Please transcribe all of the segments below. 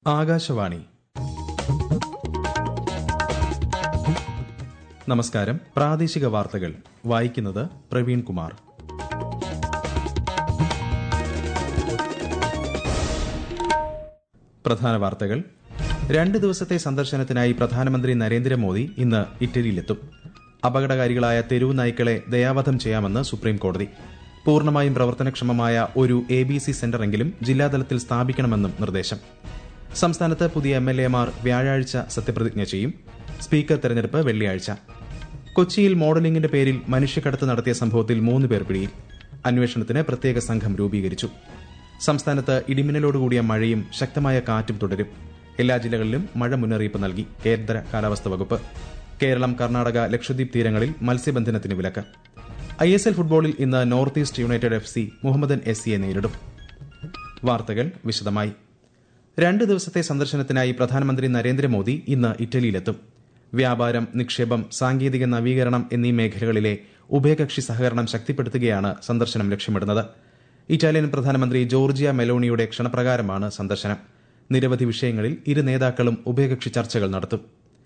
ആകാശവാണി നമസ്കാരം പ്രാദേശിക വാർത്തകൾ വായിക്കുന്നത് പ്രവീൺ കുമാർ പ്രധാന വാർത്തകൾ രണ്ട് ദിവസത്തെ സന്ദർശനത്തിനായി പ്രധാനമന്ത്രി നരേന്ദ്രമോദി ഇന്ന് ഇറ്റലിയിലെത്തും അപകടകാരികളായ തെരുവു നായ്ക്കളെ ദയാവധം ചെയ്യാമെന്ന് സുപ്രീം കോടതി പൂർണ്ണമായും പ്രവർത്തനക്ഷമമായ ഒരു എ ബി സി സെന്ററെങ്കിലും ജില്ലാതലത്തിൽ സ്ഥാപിക്കണമെന്നും നിർദ്ദേശം സംസ്ഥാനത്ത് പുതിയ എം എൽ എമാർ വ്യാഴാഴ്ച സത്യപ്രതിജ്ഞ ചെയ്യും സ്പീക്കർ തെരഞ്ഞെടുപ്പ് വെള്ളിയാഴ്ച കൊച്ചിയിൽ മോഡലിംഗിന്റെ പേരിൽ മനുഷ്യക്കടത്ത് നടത്തിയ സംഭവത്തിൽ മൂന്ന് പേർ പിടിയിൽ അന്വേഷണത്തിന് പ്രത്യേക സംഘം രൂപീകരിച്ചു സംസ്ഥാനത്ത് ഇടിമിന്നലോടുകൂടിയ മഴയും ശക്തമായ കാറ്റും തുടരും എല്ലാ ജില്ലകളിലും മഴ മുന്നറിയിപ്പ് നൽകി കേന്ദ്ര കാലാവസ്ഥാ വകുപ്പ് കേരളം കർണാടക ലക്ഷദ്വീപ് തീരങ്ങളിൽ മത്സ്യബന്ധനത്തിന് വിലക്ക് ഐ എസ് എൽ ഫുട്ബോളിൽ ഇന്ന് North East United F C Mohammedan S സിയെ നേരിടും വാർത്തകൾ വിശദമായി രണ്ട് ദിവസത്തെ സന്ദർശനത്തിനായി പ്രധാനമന്ത്രി നരേന്ദ്രമോദി ഇന്ന് ഇറ്റലിയിലെത്തും വ്യാപാരം നിക്ഷേപം സാങ്കേതിക നവീകരണം എന്നീ മേഖലകളിലെ ഉഭയകക്ഷി സഹകരണം ശക്തിപ്പെടുത്തുകയാണ് സന്ദർശനം ലക്ഷ്യമിടുന്നത് ഇറ്റാലിയൻ പ്രധാനമന്ത്രി ജോർജിയ മെലോണിയുടെ ക്ഷണപ്രകാരമാണ് സന്ദർശനം നിരവധി വിഷയങ്ങളിൽ ഇരു നേതാക്കളും ഉഭയകക്ഷി ചർച്ചകൾ നടത്തും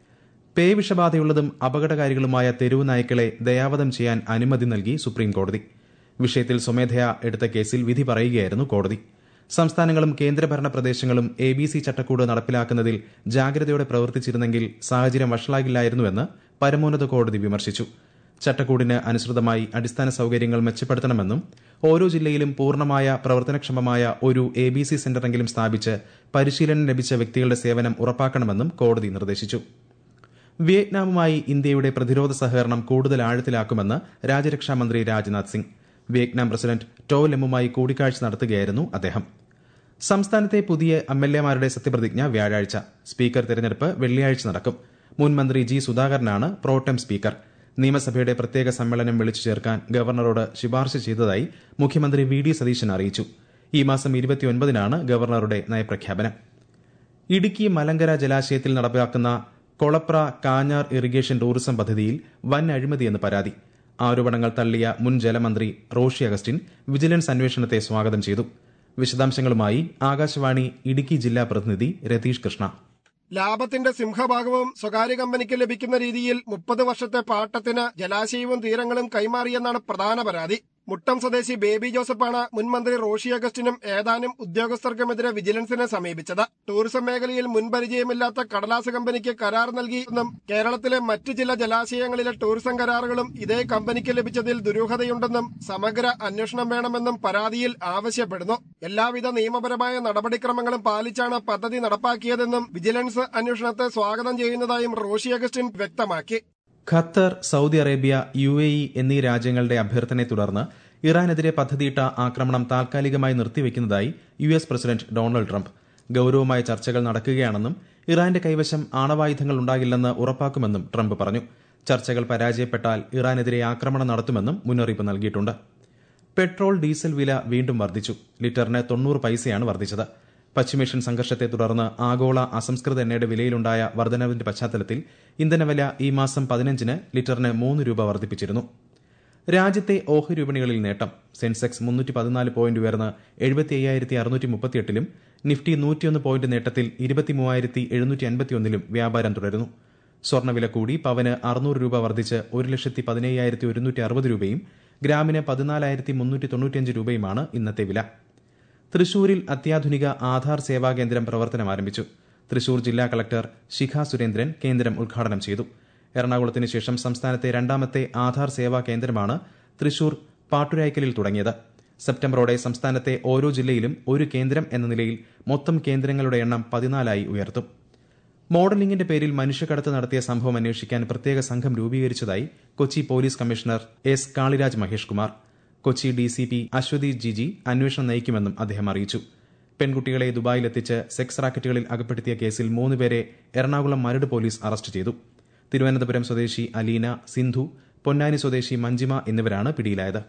പേ വിഷബാധയുള്ളതും അപകടകാരികളുമായ തെരുവു നായ്ക്കളെ ദയാവധം ചെയ്യാൻ അനുമതി നൽകി സുപ്രീംകോടതി വിഷയത്തിൽ സ്വമേധയാ എടുത്ത കേസിൽ വിധി പറയുകയായിരുന്നു കോടതി സംസ്ഥാനങ്ങളും കേന്ദ്രഭരണ പ്രദേശങ്ങളും എ ബി സി ചട്ടക്കൂട് നടപ്പിലാക്കുന്നതിൽ ജാഗ്രതയോടെ പ്രവർത്തിച്ചിരുന്നെങ്കിൽ സാഹചര്യം വഷളാകില്ലായിരുന്നുവെന്ന് പരമോന്നത കോടതി വിമർശിച്ചു ചട്ടക്കൂടിന് അനുസൃതമായി അടിസ്ഥാന സൌകര്യങ്ങൾ മെച്ചപ്പെടുത്തണമെന്നും ഓരോ ജില്ലയിലും പൂർണ്ണമായ പ്രവർത്തനക്ഷമമായ ഒരു എ ബി സി സെന്ററെങ്കിലും സ്ഥാപിച്ച് പരിശീലനം ലഭിച്ച വ്യക്തികളുടെ സേവനം ഉറപ്പാക്കണമെന്നും കോടതി നിർദ്ദേശിച്ചു വിയറ്റ്നാമുമായി ഇന്ത്യയുടെ പ്രതിരോധ സഹകരണം കൂടുതൽ ആഴത്തിലാക്കുമെന്ന് രാജ്യരക്ഷാമന്ത്രി Rajnath Singh Vietnam president To ലെമ്മുമായി കൂടിക്കാഴ്ച നടത്തുകയായിരുന്നു അദ്ദേഹം സംസ്ഥാനത്തെ പുതിയ എം എൽ എമാരുടെ സത്യപ്രതിജ്ഞ വ്യാഴാഴ്ച സ്പീക്കർ തെരഞ്ഞെടുപ്പ് വെള്ളിയാഴ്ച നടക്കും മുൻ മന്ത്രി ജി സുധാകരനാണ് പ്രോട്ടം സ്പീക്കർ നിയമസഭയുടെ പ്രത്യേക സമ്മേളനം വിളിച്ചു ചേർക്കാൻ ഗവർണറോട് ശുപാർശ ചെയ്തതായി മുഖ്യമന്ത്രി വി ഡി സതീശൻ അറിയിച്ചു ഈ മാസം ഇരുപത്തിയൊൻപതിനാണ് ഗവർണറുടെ നയപ്രഖ്യാപനം ഇടുക്കി മലങ്കര ജലാശയത്തിൽ നടപ്പാക്കുന്ന കൊളപ്ര കാഞ്ഞാർ ഇറിഗേഷൻ ടൂറിസം പദ്ധതിയിൽ വൻ അഴിമതിയെന്ന് പരാതി ആരോപണങ്ങൾ തള്ളിയ മുൻ ജലമന്ത്രി റോഷി അഗസ്റ്റിൻ വിജിലൻസ് അന്വേഷണത്തെ സ്വാഗതം ചെയ്തു വിശദാംശങ്ങളുമായി ആകാശവാണി ഇടുക്കി ജില്ലാ പ്രതിനിധി രതീഷ് കൃഷ്ണ ലാഭത്തിന്റെ സിംഹഭാഗവും സ്വകാര്യ കമ്പനിക്ക് ലഭിക്കുന്ന രീതിയിൽ മുപ്പത് വർഷത്തെ പാട്ടത്തിന് ജലാശയവും തീരങ്ങളും കൈമാറിയെന്നാണ് പ്രധാന പരാതി മുട്ടം സ്വദേശി ബേബി ജോസഫാണ് മുൻ മന്ത്രി റോഷി അഗസ്റ്റിനും ഏതാനും ഉദ്യോഗസ്ഥർക്കുമെതിരെ വിജിലൻസിനെ സമീപിച്ചത് ടൂറിസം മേഖലയിൽ മുൻപരിചയമില്ലാത്ത കടലാസ് കമ്പനിക്ക് കരാർ നൽകിയെന്നും കേരളത്തിലെ മറ്റു ചില ജലാശയങ്ങളിലെ ടൂറിസം കരാറുകളും ഇതേ കമ്പനിക്ക് ലഭിച്ചതിൽ ദുരൂഹതയുണ്ടെന്നും സമഗ്ര അന്വേഷണം വേണമെന്നും പരാതിയിൽ ആവശ്യപ്പെടുന്നു എല്ലാവിധ നിയമപരമായ നടപടിക്രമങ്ങളും പാലിച്ചാണ് പദ്ധതി നടപ്പാക്കിയതെന്നും വിജിലൻസ് അന്വേഷണത്തെ സ്വാഗതം ചെയ്യുന്നതായും റോഷി അഗസ്റ്റിൻ വ്യക്തമാക്കി Qatar Saudi Arabia U A E എന്നീ രാജ്യങ്ങളുടെ അഭ്യർത്ഥനയെ തുടർന്ന് ഇറാനെതിരെ പദ്ധതിയിട്ട ആക്രമണം താൽക്കാലികമായി നിർത്തിവെക്കുന്നതായി U S president Donald Trump ഗൌരവമായ ചർച്ചകൾ നടക്കുകയാണെന്നും ഇറാന്റെ കൈവശം ആണവായുധങ്ങൾ ഉണ്ടാകില്ലെന്ന് ഉറപ്പാക്കുമെന്നും ട്രംപ് പറഞ്ഞു ചർച്ചകൾ പരാജയപ്പെട്ടാൽ ഇറാനെതിരെ ആക്രമണം നടത്തുമെന്നും മുന്നറിയിപ്പ് നൽകിയിട്ടുണ്ട് പെട്രോൾ ഡീസൽ വില വീണ്ടും വർദ്ധിച്ചു ലിറ്ററിന് തൊണ്ണൂറ് പൈസയാണ് വർദ്ധിച്ചത് പശ്ചിമേഷ്യൻ സംഘർഷത്തെ തുടർന്ന് ആഗോള അസംസ്കൃത എണ്ണയുടെ വിലയിലുണ്ടായ വർധനവിന്റെ പശ്ചാത്തലത്തിൽ ഇന്ധനവില ഈ മാസം പതിനഞ്ചിന് ലിറ്ററിന് മൂന്ന് രൂപ വർദ്ധിപ്പിച്ചിരുന്നു രാജ്യത്തെ ഓഹരി വിപണികളിൽ നേട്ടം സെൻസെക്സ് മുന്നൂറ്റി പതിനാല് പോയിന്റ് ഉയർന്ന് എഴുപത്തി അയ്യായിരത്തി അറുന്നൂറ്റി മുപ്പത്തിയെട്ടിലും നിഫ്റ്റി നൂറ്റിയൊന്ന് പോയിന്റ് നേട്ടത്തിൽ ഇരുപത്തി മൂവായിരത്തി എഴുന്നൂറ്റി അൻപത്തിയൊന്നിലും വ്യാപാരം തുടരുന്നു സ്വർണ്ണവില കൂടി പവന് അറുന്നൂറ് രൂപ വർദ്ധിച്ച് ഒരു ലക്ഷത്തി പതിനയ്യായിരത്തി ഒരുന്നൂറ്റി അറുപത് രൂപയും ഗ്രാമിന് പതിനാലായിരത്തി മുന്നൂറ്റി തൊണ്ണൂറ്റിയഞ്ച് രൂപയുമാണ് ഇന്നത്തെ വില തൃശൂരിൽ അത്യാധുനിക ആധാർ സേവാ കേന്ദ്രം പ്രവർത്തനം ആരംഭിച്ചു തൃശൂർ ജില്ലാ കളക്ടർ ശിഖ സുരേന്ദ്രൻ കേന്ദ്രം ഉദ്ഘാടനം ചെയ്തു എറണാകുളത്തിന് ശേഷം സംസ്ഥാനത്തെ രണ്ടാമത്തെ ആധാർ സേവാ കേന്ദ്രമാണ് തൃശൂർ പാട്ടുരായ്ക്കലിൽ തുടങ്ങിയത് സെപ്റ്റംബറോടെ സംസ്ഥാനത്തെ ഓരോ ജില്ലയിലും ഒരു കേന്ദ്രം എന്ന നിലയിൽ മൊത്തം കേന്ദ്രങ്ങളുടെ എണ്ണം പതിനാലായി ഉയർത്തും മോഡലിംഗിന്റെ പേരിൽ മനുഷ്യക്കടത്ത് നടത്തിയ സംഭവം അന്വേഷിക്കാൻ പ്രത്യേക സംഘം രൂപീകരിച്ചതായി Kochi police commissioner S Kaliraj Mahesh Kumar Kochi DCP Aswathi Jiji അന്വേഷണം നയിക്കുമെന്നും അദ്ദേഹം അറിയിച്ചു പെൺകുട്ടികളെ ദുബായിലെത്തിച്ച് സെക്സ് റാക്കറ്റുകളിൽ അകപ്പെടുത്തിയ കേസിൽ മൂന്നുപേരെ എറണാകുളം മരട് പോലീസ് അറസ്റ്റ് ചെയ്തു തിരുവനന്തപുരം സ്വദേശി അലീന സിന്ധു പൊന്നാനി സ്വദേശി മഞ്ജിമ എന്നിവരാണ് പിടിയിലായത്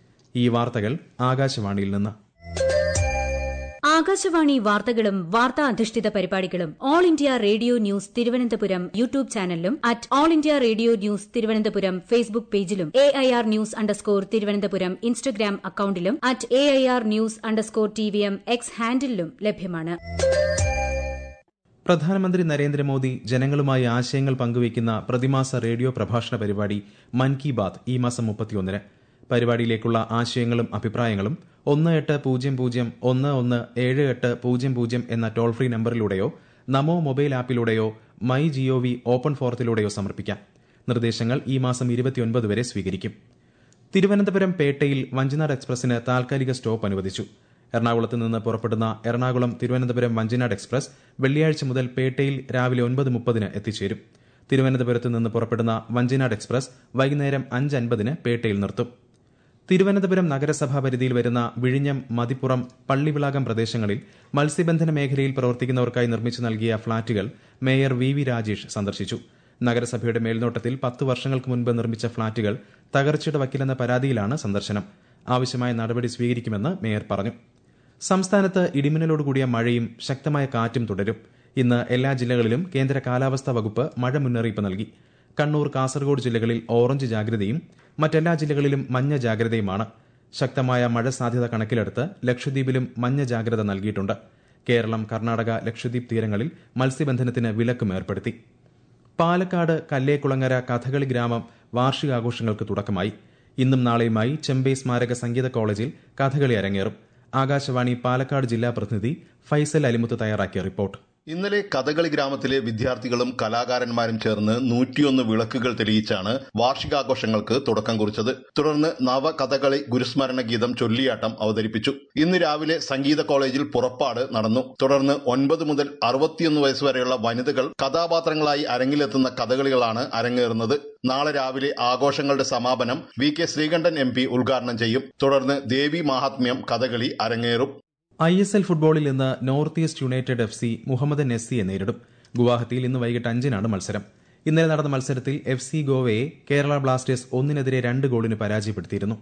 ഈ വാർത്തകൾ ആകാശവാണിയിൽ നിന്ന് ആകാശവാണി വാർത്തകളും വാർത്താ അധിഷ്ഠിത പരിപാടികളും All India Radio News Thiruvananthapuram YouTube ചാനലിലും at All India Radio News Thiruvananthapuram Facebook പേജിലും A I R News underscore Thiruvananthapuram Instagram അക്കൌണ്ടിലും at A I R News underscore T V M X ഹാൻഡിലും ലഭ്യമാണ് പ്രധാനമന്ത്രി നരേന്ദ്രമോദി ജനങ്ങളുമായി ആശയങ്ങൾ പങ്കുവയ്ക്കുന്ന പ്രതിമാസ റേഡിയോ പ്രഭാഷണ പരിപാടി മൻ കി ബാത് ഈ മാസം മുപ്പത്തിയൊന്നിന് പരിപാടിയിലേക്കുള്ള ആശയങ്ങളും അഭിപ്രായങ്ങളും ഒന്ന് എട്ട് പൂജ്യം പൂജ്യം ഒന്ന് ഒന്ന് ഏഴ് എട്ട് പൂജ്യം പൂജ്യം എന്ന ടോൾ ഫ്രീ നമ്പറിലൂടെയോ നമോ മൊബൈൽ ആപ്പിലൂടെയോ മൈ ജിഒവി ഓപ്പൺ ഫോറത്തിലൂടെയോ സമർപ്പിക്കാം നിർദ്ദേശങ്ങൾ ഈ മാസം ഇരുപത്തിയൊൻപത് വരെ സ്വീകരിക്കും തിരുവനന്തപുരം പേട്ടയിൽ വഞ്ചിനാട് എക്സ്പ്രസിന് താൽക്കാലിക സ്റ്റോപ്പ് അനുവദിച്ചു എറണാകുളത്ത് നിന്ന് പുറപ്പെടുന്ന എറണാകുളം തിരുവനന്തപുരം വഞ്ചിനാട് എക്സ്പ്രസ് വെള്ളിയാഴ്ച മുതൽ പേട്ടയിൽ രാവിലെ ഒൻപത് മുപ്പതിന് എത്തിച്ചേരും തിരുവനന്തപുരത്ത് നിന്ന് പുറപ്പെടുന്ന വഞ്ചിനാട് എക്സ്പ്രസ് വൈകുന്നേരം അഞ്ച് അൻപതിന് പേട്ടയിൽ നിർത്തും തിരുവനന്തപുരം നഗരസഭാ പരിധിയിൽ വരുന്ന വിഴിഞ്ഞം മതിപ്പുറം പള്ളിവിളാകം പ്രദേശങ്ങളിൽ മത്സ്യബന്ധന മേഖലയിൽ പ്രവർത്തിക്കുന്നവർക്കായി നിർമ്മിച്ചു നൽകിയ ഫ്ളാറ്റുകൾ മേയർ വി വി രാജേഷ് സന്ദർശിച്ചു നഗരസഭയുടെ മേൽനോട്ടത്തിൽ പത്ത് വർഷങ്ങൾക്ക് മുൻപ് നിർമ്മിച്ച ഫ്ളാറ്റുകൾ തകർച്ചയുടെ വക്കിലെന്ന പരാതിയിലാണ് സന്ദർശനം ആവശ്യമായ നടപടി സ്വീകരിക്കുമെന്ന് മേയർ പറഞ്ഞു സംസ്ഥാനത്ത് ഇടിമിന്നലോടുകൂടിയ മഴയും ശക്തമായ കാറ്റും തുടരും ഇന്ന് എല്ലാ ജില്ലകളിലും കേന്ദ്ര കാലാവസ്ഥാ വകുപ്പ് മഴ മുന്നറിയിപ്പ് നൽകി കണ്ണൂർ കാസർഗോഡ് ജില്ലകളിൽ ഓറഞ്ച് ജാഗ്രതയും മറ്റെല്ലാ ജില്ലകളിലും മഞ്ഞ ജാഗ്രതയുമാണ് ശക്തമായ മഴ സാധ്യത കണക്കിലെടുത്ത് ലക്ഷദ്വീപിലും മഞ്ഞ ജാഗ്രത നൽകിയിട്ടുണ്ട് കേരളം കർണാടക ലക്ഷദ്വീപ് തീരങ്ങളിൽ മത്സ്യബന്ധനത്തിന് വിലക്കും ഏർപ്പെടുത്തി പാലക്കാട് കല്ലേക്കുളങ്ങര കഥകളി ഗ്രാമം വാർഷികാഘോഷങ്ങൾക്ക് തുടക്കമായി ഇന്നും നാളെയുമായി ചെമ്പൈ സ്മാരക സംഗീത കോളേജിൽ കഥകളി അരങ്ങേറും ആകാശവാണി പാലക്കാട് ജില്ലാ പ്രതിനിധി ഫൈസൽ അലിമുത്ത് തയ്യാറാക്കിയ റിപ്പോർട്ട് ഇന്നലെ കഥകളി ഗ്രാമത്തിലെ വിദ്യാർത്ഥികളും കലാകാരന്മാരും ചേർന്ന് നൂറ്റിയൊന്ന് വിളക്കുകൾ തെളിയിച്ചാണ് വാർഷികാഘോഷങ്ങൾക്ക് തുടക്കം കുറിച്ചത് തുടർന്ന് നവകഥകളി ഗുരുസ്മരണ ഗീതം ചൊല്ലിയാട്ടം അവതരിപ്പിച്ചു ഇന്ന് രാവിലെ സംഗീത കോളേജിൽ പുറപ്പാട് നടന്നു തുടർന്ന് ഒൻപത് മുതൽ അറുപത്തിയൊന്ന് വയസ്സുവരെയുള്ള വനിതകൾ കഥാപാത്രങ്ങളായി അരങ്ങിലെത്തുന്ന കഥകളികളാണ് അരങ്ങേറുന്നത് നാളെ രാവിലെ ആഘോഷങ്ങളുടെ സമാപനം V K Sreekandan M P ഉദ്ഘാടനം ചെയ്യും തുടർന്ന് ദേവി മാഹാത്മ്യം കഥകളി അരങ്ങേറും ഐ എസ് എൽ ഫുട്ബോളിൽ ഇന്ന് North East United F C Mohammedan S സിയെ നേരിടും ഗുവാഹത്തിയിൽ ഇന്ന് വൈകിട്ട് അഞ്ചിനാണ് മത്സരം ഇന്നലെ നടന്ന മത്സരത്തിൽ എഫ് സി ഗോവയെ കേരള ബ്ലാസ്റ്റേഴ്സ് ഒന്നിനെതിരെ രണ്ട് ഗോളിന് പരാജയപ്പെടുത്തിയിരുന്നു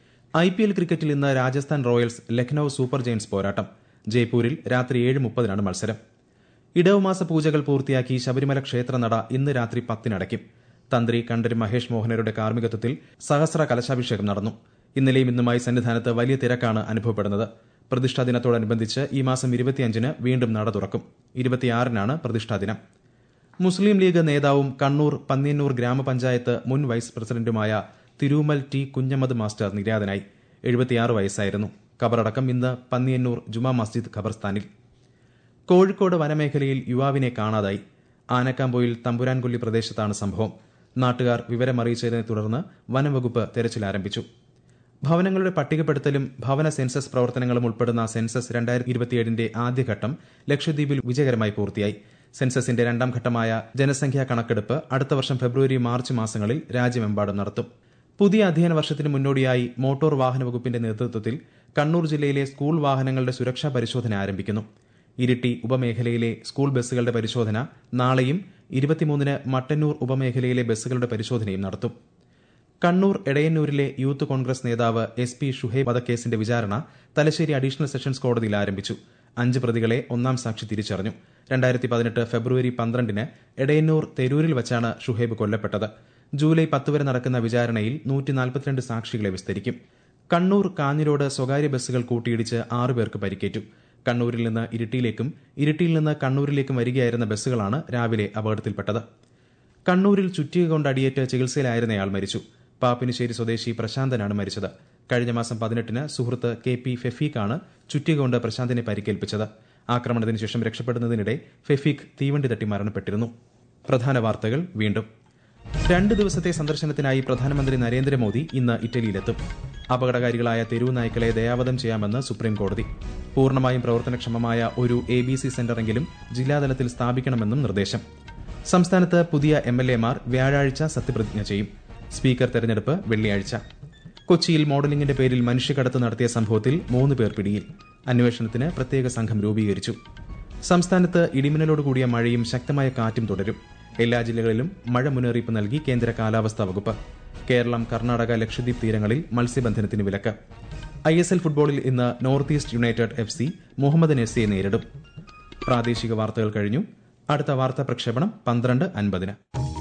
ഐ പി എൽ ക്രിക്കറ്റിൽ ഇന്ന് Rajasthan Royals Lucknow Super Giants പോരാട്ടം ജയ്പൂരിൽ രാത്രി ഏഴ് മുപ്പതിനാണ് മത്സരം ഇടവമാസ പൂജകൾ പൂർത്തിയാക്കി ശബരിമല ക്ഷേത്രനട ഇന്ന് രാത്രി പത്തിനടയ്ക്കും തന്ത്രി കണ്ഠര് മഹേഷ് മോഹനരുടെ കാർമ്മികത്വത്തിൽ സഹസ്ര കലശാഭിഷേകം നടന്നു ഇന്നലെയും ഇന്നുമായി സന്നിധാനത്ത് വലിയ തിരക്കാണ് അനുഭവപ്പെടുന്നത് പ്രതിഷ്ഠാ ദിനത്തോടനുബന്ധിച്ച് ഈ മാസം ഇരുപത്തിയഞ്ചിന് വീണ്ടും നട തുറക്കും ഇരുപത്തിയാറിനാണ് പ്രതിഷ്ഠാ ദിനം മുസ്ലിം ലീഗ് നേതാവും കണ്ണൂർ പന്ന്യന്നൂർ ഗ്രാമപഞ്ചായത്ത് മുൻ വൈസ് പ്രസിഡന്റുമായ തിരുമൽ ടി കുഞ്ഞമ്മദ് മാസ്റ്റർ നിര്യാതനായി എഴുപത്തിയാറ് വയസ്സായിരുന്നു ഖബറടക്കം ഇന്ന് പന്ന്യന്നൂർ ജുമാ മസ്ജിദ് ഖബർസ്ഥാനിൽ കോഴിക്കോട് വനമേഖലയിൽ യുവാവിനെ കാണാതായി ആനക്കാമ്പോയിൽ തമ്പുരാൻകൊല്ലി പ്രദേശത്താണ് സംഭവം നാട്ടുകാർ വിവരമറിയിച്ചതിനെ തുടർന്ന് വനംവകുപ്പ് തെരച്ചിൽ ആരംഭിച്ചു ഭവനങ്ങളുടെ പട്ടികപ്പെടുത്തലും ഭവന സെൻസസ് പ്രവർത്തനങ്ങളും ഉൾപ്പെടുന്ന സെൻസസ് രണ്ടായിരത്തി ഇരുപത്തിയേഴിന്റെ ആദ്യഘട്ടം ലക്ഷദ്വീപിൽ വിജയകരമായി പൂർത്തിയായി സെൻസസിന്റെ രണ്ടാം ഘട്ടമായ ജനസംഖ്യാ കണക്കെടുപ്പ് അടുത്ത വർഷം ഫെബ്രുവരി മാർച്ച് മാസങ്ങളിൽ രാജ്യമെമ്പാടും നടത്തും പുതിയ അധ്യയന വർഷത്തിന് മുന്നോടിയായി മോട്ടോർ വാഹന വകുപ്പിന്റെ നേതൃത്വത്തിൽ കണ്ണൂർ ജില്ലയിലെ സ്കൂൾ വാഹനങ്ങളുടെ സുരക്ഷാ പരിശോധന ആരംഭിക്കുന്നു ഇരിട്ടി ഉപമേഖലയിലെ സ്കൂൾ ബസ്സുകളുടെ പരിശോധന നാളെയും ഇരുപത്തിമൂന്നിന് മട്ടന്നൂർ ഉപമേഖലയിലെ ബസ്സുകളുടെ പരിശോധനയും നടത്തും കണ്ണൂർ എടയന്നൂരിലെ യൂത്ത് കോൺഗ്രസ് നേതാവ് എസ് പി ഷുഹൈബ് വധക്കേസിന്റെ വിചാരണ തലശ്ശേരി അഡീഷണൽ സെഷൻസ് കോടതിയിൽ ആരംഭിച്ചു അഞ്ച് പ്രതികളെ ഒന്നാം സാക്ഷി തിരിച്ചറിഞ്ഞു രണ്ടായിരത്തി പതിനെട്ട് ഫെബ്രുവരി പന്ത്രണ്ടിന് എടയന്നൂർ തെരൂരിൽ വച്ചാണ് ഷുഹൈബ് കൊല്ലപ്പെട്ടത് ജൂലൈ പത്ത് വരെ നടക്കുന്ന വിചാരണയിൽ നൂറ്റി നാൽപ്പത്തിരണ്ട് സാക്ഷികളെ വിസ്തരിക്കും കണ്ണൂർ കാഞ്ഞിരോട് സ്വകാര്യ ബസ്സുകൾ കൂട്ടിയിടിച്ച് ആറുപേർക്ക് പരിക്കേറ്റു കണ്ണൂരിൽ നിന്ന് ഇരിട്ടിയിലേക്കും ഇരിട്ടിയിൽ നിന്ന് കണ്ണൂരിലേക്കും വരികയായിരുന്ന ബസ്സുകളാണ് രാവിലെ അപകടത്തിൽപ്പെട്ടത് കണ്ണൂരിൽ ചുറ്റിക കൊണ്ട് അടിയേറ്റ് ചികിത്സയിലായിരുന്നയാൾ മരിച്ചു പാപ്പിനിശ്ശേരി സ്വദേശി പ്രശാന്തനാണ് മരിച്ചത് കഴിഞ്ഞ മാസം പതിനെട്ടിന് സുഹൃത്ത് കെ പി ഫെഫീഖാണ് ചുറ്റിക കൊണ്ട് പ്രശാന്തിനെ പരിക്കേൽപ്പിച്ചത് ആക്രമണത്തിന് ശേഷം രക്ഷപ്പെടുന്നതിനിടെ ഫെഫീഖ് തീവണ്ടി തട്ടി മരണപ്പെട്ടിരുന്നു പ്രധാന വാർത്തകൾ വീണ്ടും രണ്ട് ദിവസത്തെ സന്ദർശനത്തിനായി പ്രധാനമന്ത്രി നരേന്ദ്രമോദി ഇന്ന് ഇറ്റലിയിലെത്തും അപകടകാരികളായ തെരുവ് നായ്ക്കളെ ദയാവധം ചെയ്യാമെന്ന് സുപ്രീം കോടതി പൂർണ്ണമായും പ്രവർത്തനക്ഷമമായ ഒരു എ ബി സി സെന്ററെങ്കിലും ജില്ലാതലത്തിൽ സ്ഥാപിക്കണമെന്നും നിർദ്ദേശം സംസ്ഥാനത്ത് പുതിയ എം എൽ എമാർ വ്യാഴാഴ്ച സത്യപ്രതിജ്ഞ ചെയ്യും സ്പീക്കർ തെരഞ്ഞെടുപ്പ് വെള്ളിയാഴ്ച കൊച്ചിയിൽ മോഡലിംഗിന്റെ പേരിൽ മനുഷ്യക്കടത്ത് നടത്തിയ സംഭവത്തിൽ മൂന്ന് പേർ പിടിയിൽ അന്വേഷണത്തിന് പ്രത്യേക സംഘം രൂപീകരിച്ചു സംസ്ഥാനത്ത് ഇടിമിന്നലോടുകൂടിയ മഴയും ശക്തമായ കാറ്റും തുടരും എല്ലാ ജില്ലകളിലും മഴ മുന്നറിയിപ്പ് നൽകി കേന്ദ്ര കാലാവസ്ഥാ വകുപ്പ് കേരളം കർണാടക ലക്ഷദ്വീപ് തീരങ്ങളിൽ മത്സ്യബന്ധനത്തിന് വിലക്ക് ഐ എസ് എൽ ഫുട്ബോളിൽ ഇന്ന് North East United F C Muhammad നെസ്സിയെ നേരിടും പ്രാദേശിക വാർത്തകൾ കഴിഞ്ഞു അടുത്ത വാർത്താ പ്രക്ഷേപണം പന്ത്രണ്ട് അൻപതിന്